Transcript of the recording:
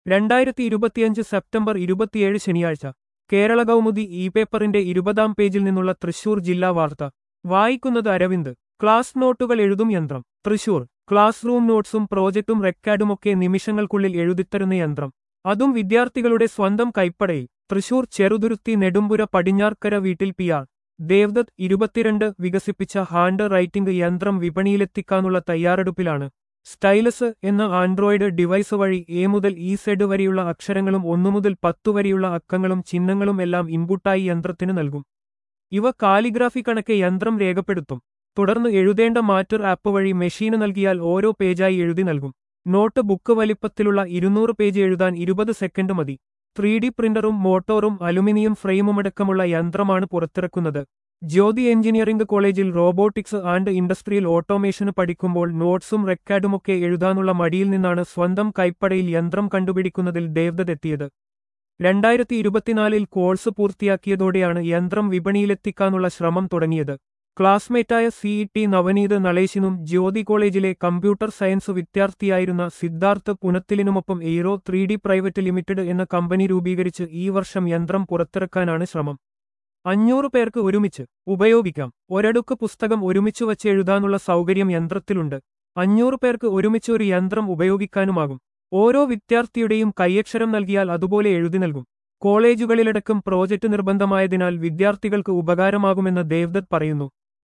രണ്ടായിരത്തി ഇരുപത്തിയഞ്ച് സെപ്റ്റംബർ ഇരുപത്തിയേഴ് ശനിയാഴ്ച കേരള കൗമുദി ഇ പേപ്പറിന്റെ ഇരുപതാം പേജിൽ നിന്നുള്ള തൃശൂർ ജില്ലാ വാർത്ത വായിക്കുന്നത് അരവിന്ദ് ക്ലാസ് നോട്ടുകൾ എഴുതും യന്ത്രം തൃശൂർ ക്ലാസ് റൂം നോട്ട്സും പ്രോജക്റ്റും റെക്കാർഡുമൊക്കെ നിമിഷങ്ങൾക്കുള്ളിൽ എഴുതിത്തരുന്ന യന്ത്രം അതും വിദ്യാർത്ഥികളുടെ സ്വന്തം കൈപ്പടയിൽ തൃശൂർ ചെറുതുരുത്തി നെടുമ്പുര പടിഞ്ഞാർക്കര വീട്ടിൽ പി ആർ ദേവദത്ത് ഇരുപത്തിരണ്ട് വികസിപ്പിച്ച ഹാൻഡ് റൈറ്റിംഗ് യന്ത്രം വിപണിയിലെത്തിക്കാനുള്ള തയ്യാറെടുപ്പിലാണ് സ്റ്റൈലസ് എന്ന ആൻഡ്രോയിഡ് ഡിവൈസ് വഴി എ മുതൽ ഇ സെഡ് വരെയുള്ള അക്ഷരങ്ങളും ഒന്നു മുതൽ പത്തു വരെയുള്ള അക്കങ്ങളും ചിഹ്നങ്ങളും എല്ലാം ഇൻപുട്ടായി യന്ത്രത്തിന് നൽകും ഇവ കാലിഗ്രാഫി കണക്കെ യന്ത്രം രേഖപ്പെടുത്തും തുടർന്ന് എഴുതേണ്ട മാറ്റർ ആപ്പ് വഴി മെഷീന് നൽകിയാൽ ഓരോ പേജായി എഴുതി നൽകും നോട്ട് ബുക്ക് വലിപ്പത്തിലുള്ള ഇരുന്നൂറ് പേജ് എഴുതാൻ ഇരുപത് സെക്കൻഡ് മതി ത്രീ ഡി പ്രിന്ററും മോട്ടോറും അലുമിനിയം ഫ്രെയിമുമടക്കമുള്ള യന്ത്രമാണ് പുറത്തിറക്കുന്നത് ജ്യോതി എഞ്ചിനീയറിംഗ് കോളേജിൽ റോബോട്ടിക്സ് ആൻഡ് ഇൻഡസ്ട്രിയൽ ഓട്ടോമേഷന് പഠിക്കുമ്പോൾ നോട്ട്സും റെക്കാർഡുമൊക്കെ എഴുതാനുള്ള മടിയിൽ നിന്നാണ് സ്വന്തം കൈപ്പടയിൽ യന്ത്രം കണ്ടുപിടിക്കുന്നതിൽ ദേവദത്ത് എത്തിയത് രണ്ടായിരത്തി ഇരുപത്തിനാലിൽ കോഴ്സ് പൂർത്തിയാക്കിയതോടെയാണ് യന്ത്രം വിപണിയിലെത്തിക്കാനുള്ള ശ്രമം തുടങ്ങിയത് ക്ലാസ്മേറ്റായ സിഇടി നവനീത് നളേശിനും ജ്യോതി കോളേജിലെ കമ്പ്യൂട്ടർ സയൻസ് വിദ്യാർത്ഥിയായിരുന്ന സിദ്ധാർത്ഥ് പുനത്തിലിനുമൊപ്പം aero three D private limited എന്ന കമ്പനി രൂപീകരിച്ച് ഈ വർഷം യന്ത്രം പുറത്തിറക്കാനാണ് ശ്രമം അഞ്ഞൂറ് പേർക്ക് ഒരുമിച്ച് ഉപയോഗിക്കാം ഒരടുക്ക് പുസ്തകം ഒരുമിച്ച് വച്ച് എഴുതാനുള്ള സൗകര്യം യന്ത്രത്തിലുണ്ട് അഞ്ഞൂറ് പേർക്ക് ഒരുമിച്ച് ഒരു യന്ത്രം ഉപയോഗിക്കാനുമാകും ഓരോ വിദ്യാർത്ഥിയുടെയും കൈയക്ഷരം നൽകിയാൽ അതുപോലെ എഴുതി നൽകും കോളേജുകളിലടക്കം പ്രോജക്റ്റ് നിർബന്ധമായതിനാൽ വിദ്യാർത്ഥികൾക്ക് ഉപകാരമാകുമെന്ന് ദേവദത്ത് പറയുന്നു